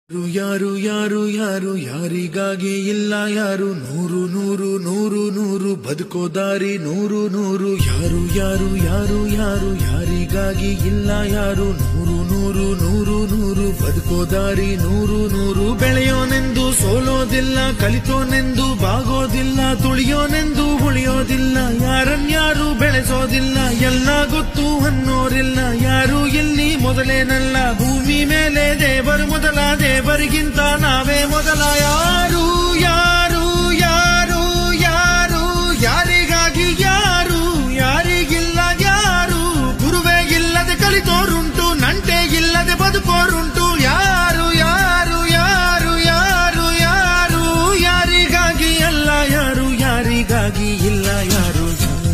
ಯಾರು ಯಾರು ಯಾರು ಯಾರಿಗಾಗಿ ಇಲ್ಲ ಯಾರು ನೂರು ನೂರು ನೂರು ನೂರು ಬದುಕೋ ದಾರಿ ನೂರು ನೂರು ಯಾರು ಯಾರು ಯಾರು ಯಾರು ಯಾರಿಗಾಗಿ ಇಲ್ಲ ಯಾರು ನೂರು ನೂರು ನೂರು ನೂರು ಬದುಕೋ ದಾರಿ ನೂರು ನೂರು ಬೆಳೆಯೋನೆಂದು ಸೋಲೋದಿಲ್ಲ ಕಲಿತೋನೆಂದು ಬಾಗೋದಿಲ್ಲ ತುಳಿಯೋನೆಂದು ಉಳಿಯೋದಿಲ್ಲ ಯಾರನ್ಯಾರು ಬೆಳೆಸೋದಿಲ್ಲ ಎಲ್ಲ ಗೊತ್ತು ಅನ್ನೋರಿಲ್ಲ ಯಾರು ಇಲ್ಲಿ ಮೊದಲೇನಲ್ಲ ಭೂಮಿ ಮೇಲೆ ದೇವರು ಮೊದಲ ದೇವರಿಗಿಂತ ನಾವೇ ಮೊದಲ ಯಾರು ಯಾರು ಯಾರು ಯಾರು ಯಾರಿಗಾಗಿ ಯಾರು ಯಾರಿಗಿಲ್ಲ ಯಾರು ಗುರುವೇ ಇಲ್ಲದೆ ಕಲಿತೋರುಂಟು ನಂಟೆ ಇಲ್ಲದೆ ಬದುಕೋರುಂಟು ಯಾರು ಯಾರು ಯಾರು ಯಾರು ಯಾರು ಯಾರಿಗಾಗಿ ಅಲ್ಲ ಯಾರು ಯಾರಿಗಾಗಿ ಇಲ್ಲ ಯಾರು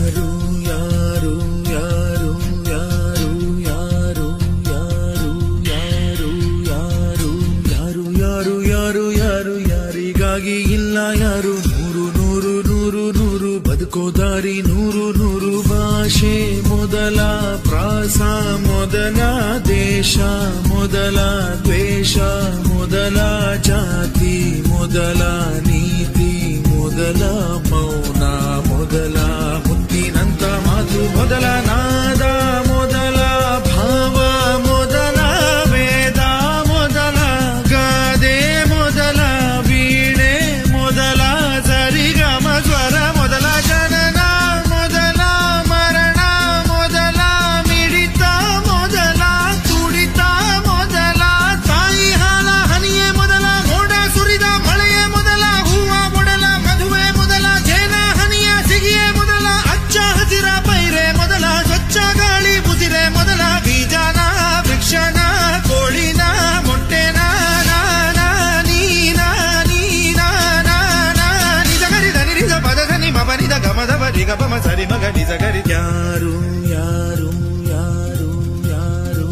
ಯಾರು ಯಾರು ಯಾರು ಯಾರು ಯಾರು ಯಾರು ಯಾರು ಯಾರು ಯಾರು ಯಾರು ಯಾರು ಯಾರು ಯಾರಿಗಾಗಿ ಇಲ್ಲ ಯಾರು ನೂರು ನೂರು ನೂರು ನೂರು ಬದುಕೋ ದಾರಿ ನೂರು ನೂರು ಭಾಷೆ ಮೊದಲ ಪ್ರಾಸ ಮೊದಲ ದೇಶ ಮೊದಲ ದ್ವೇಷ ಮೊದಲ ಜಾತಿ ಮೊದಲ ನೀತಿ ಮೊದಲ ಮೌನ ಮೊದಲ ಮುತ್ತಿನಂತ ಮಾತು ಮೊದಲ ನಾದ ಮೊದಲ ಭಾವ ಮೊದಲ ವೇದ ಮೊದಲ ಗಾದೆ ಮೊದಲ ವೀಣೆ ಮೊದಲ ಸರಿಗಮ ಸ್ವರ ಮೊದಲ ಜನನ ಮೊದಲ ಮರಣ ಮೊದಲ ಮಿಡಿತ ಮೊದಲ ತುಡಿತ ಮೊದಲ ತಾಯಿ ಹಾಲ ಹನಿಯೇ ಮೊದಲ ಮೋಡ ಸುರಿದ ಮಳೆಯೇ ಮೊದಲ ಹೂವ ಮೊದಲ ಮದುವೆ ಮೊದಲ ಜೇನ ಹನಿಯ ಸಿಗಿಯೇ ಮೊದಲ ಅಚ್ಚ ಹಸಿರ ಪೈರೆ ಮೊದಲ ಸ್ವಚ್ಛ ಗಾಳಿ ಬುಸಿರೆ ಮೊದಲ ಬೀಜನ ವೃಕ್ಷನ ಕೋಳಿನ ಮೊಟ್ಟೆನ ನಾನ ನೀನ ನೀನ ನಾನ ನಿಜ ಗರಿದ ನಿರಿದ ಪದದ ನಿಮ ಬರಿದ ಗಮದ ಬರಿ ಗಮ ಸರಿ ಮಗ ನಿಜ ಗರಿ ಯಾರು ಯಾರು ಯಾರು ಯಾರು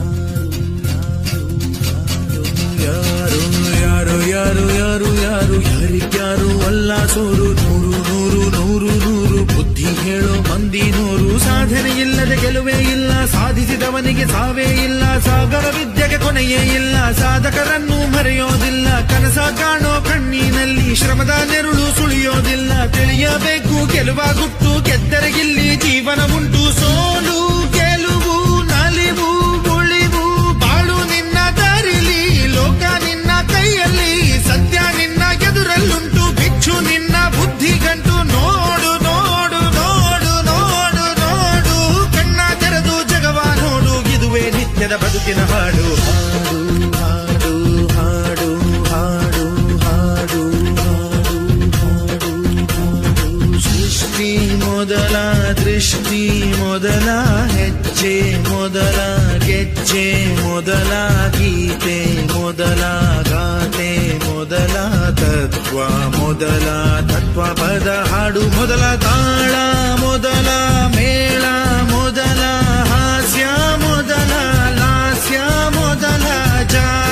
ಯಾರು ಯಾರು ಯಾರು ಯಾರು ಯಾರು ಯಾರಿಗ್ಯಾರು ಅಲ್ಲ ಸೋರು ನೂರು ನೂರು ನೂರು ನೂರು ಬುದ್ಧಿ ಹೇಳೋ ಮಂದಿ ನೂರು ಸಾಧನೆ ಇಲ್ಲದೆ ಗೆಲುವೇ ಇಲ್ಲ ಸಾಧಿಸಿದವನಿಗೆ ಸಾವೇ ಇಲ್ಲ ಸಾಗರ ವಿದ್ಯೆಗೆ ಕೊನೆಯೇ ಇಲ್ಲ ಸಾಧಕರನ್ನು ಮರೆಯೋದಿಲ್ಲ ಕನಸ ಕಾಣೋ ಕಣ್ಣಿನಲ್ಲಿ ಶ್ರಮದ ನೆರುಳು ಸುಳಿಯೋದಿಲ್ಲ ತಿಳಿಯಬೇಕು ಗೆಲುವ ಗುಟ್ಟು ಗೆದ್ದರೆ ಇಲ್ಲಿ ಜೀವನ ಉಂಟು ಸೋಲು ಗೆಲುವು ನಲಿವು ಉಳಿವು ಬಾಳು ನಿನ್ನ ದಾರಿಲಿ ಲೋಕ ನಿನ್ನ ಕೈಯಲ್ಲಿ ಸತ್ಯ ನಿನ್ನ ಎದುರಲ್ಲುಂಟು ಭಿಕ್ಷು ನಿನ್ನ ಬುದ್ಧಿ ಗಂಟು ನೋಡು ನೋಡು ನೋಡು ನೋಡು ನೋಡು ಕಣ್ಣ ತೆರೆದು ಜಗವ ನೋಡು ಇದುವೇ ನಿತ್ಯದ ಬದುಕಿನ ಹಾಡು ಹಾಡು ಹಾಡು ಹಾಡು ಹಾಡು ಹಾಡು ಹಾಡು ಹಾಡು ಸೃಷ್ಟಿ ಮೊದಲ ದೃಷ್ಟಿ ಮೊದಲ ಹೆಜ್ಜೆ ಮೊದಲ ಗೆಜ್ಜೆ ಮೊದಲ ಗೀತೆ ಮೊದಲ ಗಾತೆ ಮೊದಲ ತತ್ವ ಮೊದಲ ತತ್ವ ಪದ ಹಾಡು ಮೊದಲ ತಾಳ ಮೊದಲ ಮೇಳ ಮೊದಲ ಹಾಸ್ಯ ಮೊದಲ ಲಾಸ್ಯ ಮೊದಲ ಜಾ